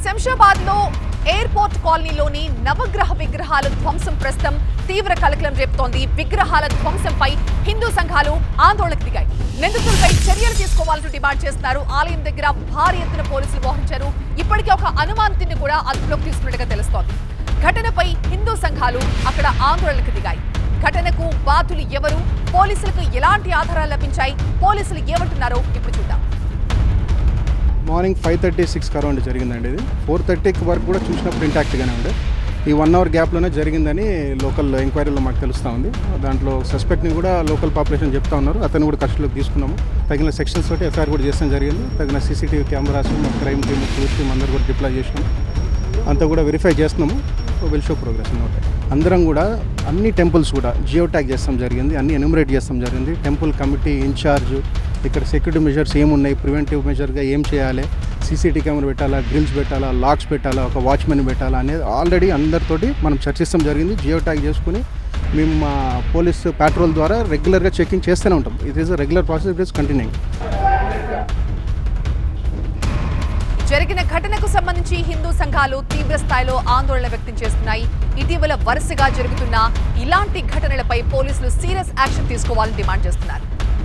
శంషాబాద్ లో ఎయిర్పోర్ట్ కాలనీలోని నవగ్రహ విగ్రహాల ధ్వంసం ప్రస్తుతం తీవ్ర కలకలం రేపుతోంది విగ్రహాల ధ్వంసంపై హిందూ సంఘాలు ఆందోళనకు దిగాయి నిందితులపై చర్యలు తీసుకోవాలంటూ డిమాండ్ చేస్తున్నారు ఆలయం దగ్గర భారీ ఎత్తున పోలీసులు మోహరించారు ఇప్పటికే ఒక అనుమానితుడిని కూడా అదుపులోకి తీసుకున్నట్టుగా తెలుస్తోంది ఘటనపై హిందూ సంఘాలు అక్కడ ఆందోళనకు దిగాయి ఘటనకు బాధితులు ఎవరు పోలీసులకు ఎలాంటి ఆధారాలు లభించాయి పోలీసులు ఏమంటున్నారో ఇప్పుడు చూద్దాం morning five thirty six around జరిగిందండి ఇది ఫోర్ థర్టీకి వరకు కూడా చూసినప్పుడు ఇంటాక్ట్గానే ఉండే ఈ వన్ అవర్ గ్యాప్లోనే జరిగిందని లోకల్ ఎంక్వైరీలో మాకు తెలుస్తూ ఉంది దాంట్లో సస్పెక్ట్ని కూడా లోకల్ పాపులేషన్ చెప్తా ఉన్నారు అతను కూడా కస్టడీలోకి తీసుకున్నాము తగిన సెక్షన్స్ తోటి ఎఫ్ఐఆర్ కూడా చేస్తాం జరిగింది తగిన సీసీటీవీ కెమెరాస్ మా క్రైమ్ టీమ్ పోలీస్ టీమ్ అందరూ కూడా డిప్లాయ్ చేసినాము అంతా కూడా వెరిఫై చేస్తున్నాము విల్ షో ప్రోగ్రెస్ అనమాట అందరం కూడా అన్ని టెంపుల్స్ కూడా జియో ట్యాగ్ చేస్తాం జరిగింది అన్ని ఎన్యూమరేట్ చేస్తాం జరిగింది టెంపుల్ కమిటీ ఇన్ఛార్జ్ ఇక్కడ సెక్యూరిటీ మెజర్స్ ఏమున్నాయి ప్రివెంటివ్ మెజర్గా ఏం చేయాలి సీసీటీ కెమెరా పెట్టాలా గ్రిల్స్ పెట్టాలా లాక్స్ పెట్టాలా ఒక వాచ్మెన్ పెట్టాలా అనేది ఆల్రెడీ అందరితోటి మనం చర్చిస్తాం జరిగింది జియో ట్యాగ్ చేసుకుని మేము మా పోలీస్ పెట్రోల్ ద్వారా రెగ్యులర్గా చెకింగ్ చేస్తూనే ఉంటాం it is regular process it is continuing జరిగిన ఘటనకు సంబంధించి హిందూ సంఘాలు తీవ్ర స్థాయిలో ఆందోళన వ్యక్తం చేస్తున్నాయి ఇటీవల వరుసగా జరుగుతున్న ఇలాంటి ఘటనలపై పోలీసులు సీరియస్ యాక్షన్ తీసుకోవాలని డిమాండ్ చేస్తున్నారు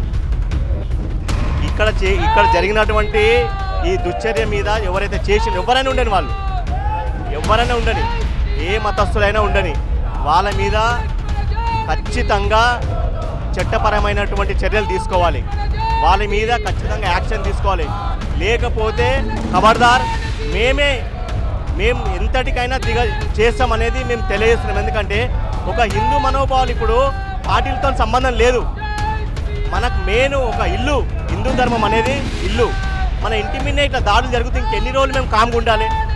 ఇక్కడ చే ఇక్కడ జరిగినటువంటి ఈ దుశ్చర్య మీద ఎవరైతే చేసిన ఎవరైనా ఉండని వాళ్ళు ఎవరైనా ఉండని ఏ మతస్థులైనా ఉండని వాళ్ళ మీద ఖచ్చితంగా చట్టపరమైనటువంటి చర్యలు తీసుకోవాలి వాళ్ళ మీద ఖచ్చితంగా యాక్షన్ తీసుకోవాలి లేకపోతే ఖబర్దార్ మేమే మేము ఎంతటికైనా దిగ చేస్తామనేది మేము తెలియజేస్తున్నాం ఎందుకంటే ఒక హిందూ మనోభావాలు ఇప్పుడు పార్టీలతో సంబంధం లేదు మనకు మెయిన్ ఒక ఇల్లు హిందూ ధర్మం అనేది ఇల్లు మన ఇంటి మీద ఇట్లా దాడులు జరుగుతుంది ఇంకెన్ని రోజులు మేము కామ్గా ఉండాలి